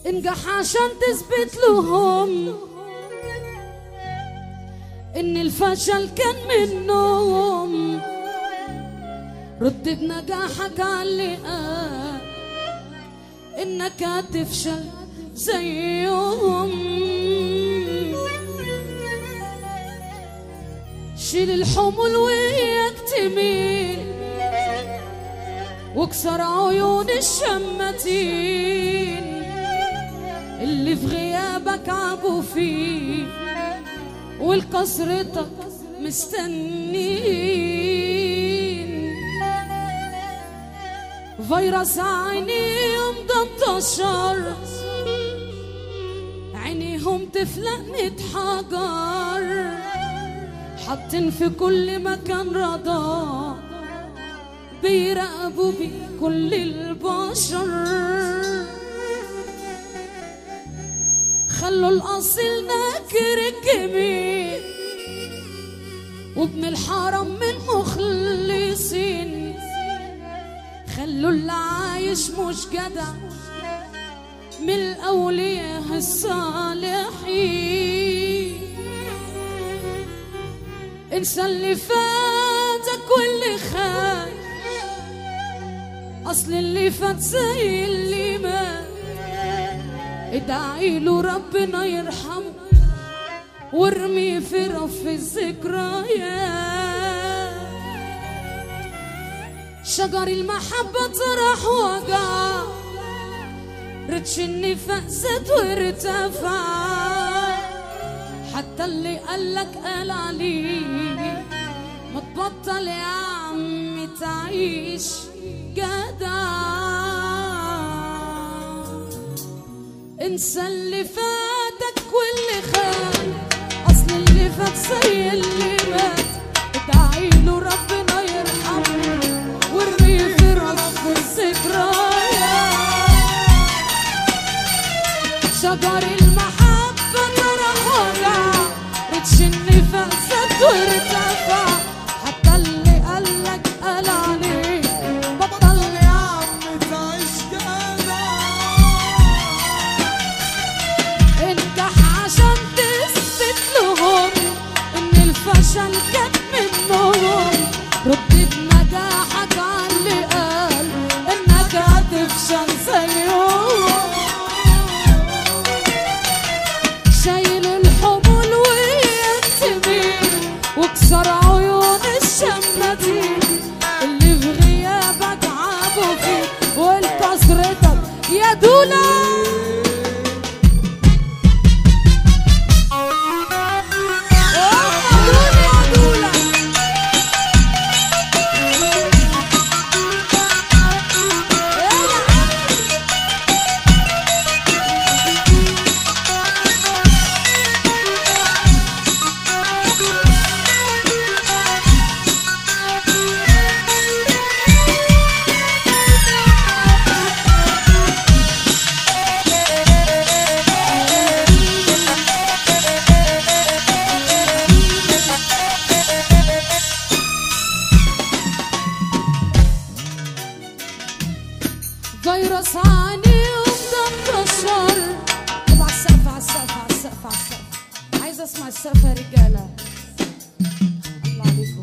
انجح عشان تثبت لهم ان الفشل كان منهم رد بنجاحك على اللي قال انك هتفشل زيهم شيل الحمل وياك تميل واكسر عيون الشماتين اللي في غيابك عبوا فيه والكسرتك مستنين فيروس عينيهم ده انتشر عينيهم تفلق ميت حجر حاطين في كل مكان رضا بيراقبوا بيه كل البشر خلوا الأصيل ناكر الجميل وابن الحرم من مخلصين خلوا اللي عايش مش جدع من الأولياء الصالحين انسى اللي فاتك واللي خان اصل اللي فات زي اللي مات ادعي له ربنا يرحمه وارمي في رف الذكريات شجر المحبة طرح وجع رتش النفاق زاد وارتفع حتى اللي قالك قال عليه ما تبطل يا عم تعيش جدع انسى اللي فاتك واللي خان اصل اللي فات زي اللي مات ادعي له ربنا يرحمه وارمي في رف الذكريات شجر المحبة طرح وجع رتش النفاق زاد وارتفع حتى اللي قالك قال عليه بطل يا عم انجح عشان تثبت لهم ان الفشل كان منهم رد بنجاحك على اللي قال انك هتفشل زيهم شايل الحمول وينتمي واكسر عيون الشماتين اللي في غيابك عابوا فيك والكسرتك يا دولا أوه، دولا، دولا. يلا. فيروس عاني ومدمر الشر طب على السقف على السقف على السقف على السقف عايزه اسمع السقف يا رجاله الله عليكم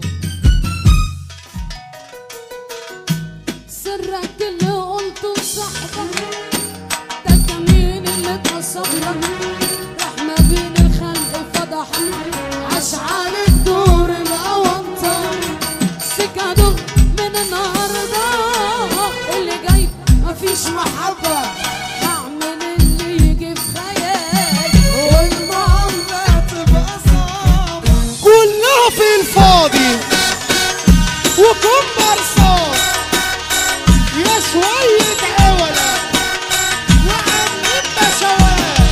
سرك اللي قلته لصاحبك ده الكمين اللي اتقصدك راح ما بين الخلق فضحك عاش على الدور الاونطه سكادو من النهارده اللي جاي مفيش محبه هعمل اللي يجي في خيالي والمعامله تبقى صعبه كلها في الفاضي وكمبرسات يا شوية عولة وعاملين بشوات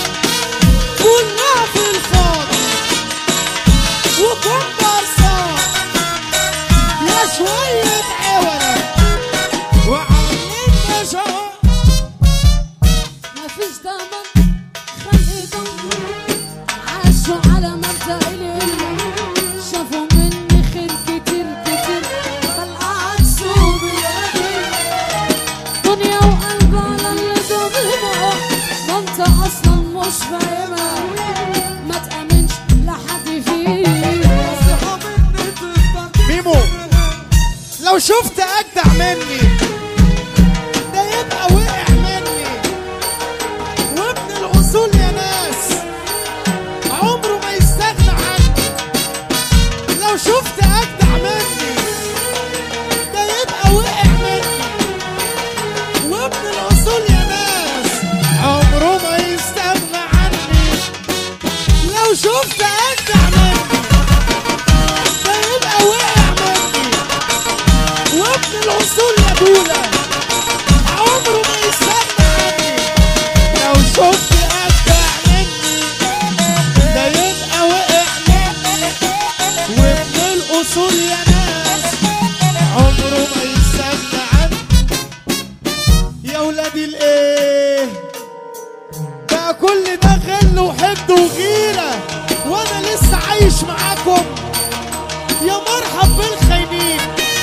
كلها في الفاضي وكمبرسات يا شوية عولة وعاملين بشوات مفيش دمر خلق دمر عاشوا على مبدأ الإله شافوا مني خير كتير كتير فالعكسوا بالقدير دنيا وقلب على اللي ضمنه انت اصلا مش فاهمها ما تامنش لحد فيها ميمو لو شفت اجدع مني ده يبقى وقع مني وابن الاصول يا ناس عمره ما يستغنى عني لو شفت اجدع مني ده يبقى وقع مني وابن الاصول يا ناس عمره ما يستغنى عني لو شفت اجدع مني ده يبقى وقع مني وابن الاصول يا دولا عمره ما يستغنى عني لو شفت اجدع مني ده يبقى وقع مني وابن الاصول يا ناس عمره ما يستغنى عني يا ولادي الايه بقى كل ده غل وحقد وغيره وانا لسه عايش معاكم يا مرحب بالخاينين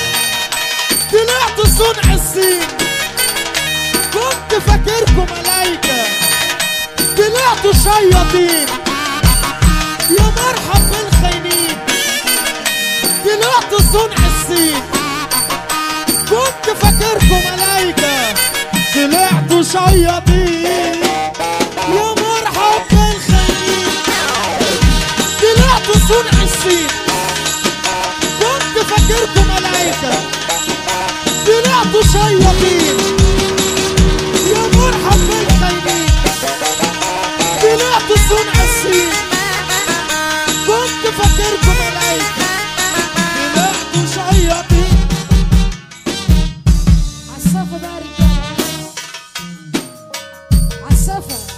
طلعت صنع الصين كنت فاكركم ملايكة طلعتوا شياطين يا مرحب بالخاينين طلعت صنع الصين كنت فاكركم ملايكة طلعتوا شياطين يا مرحب بالخاينين طلعتوا صنع الصين كنت فاكركم ملايكة طلعتوا شياطين يا مرحب بالخاينين طلعتوا صنع الصين كنت فاكركم ملايكة طلعتوا شياطين عالسفة بقى يا رجالة عالسفة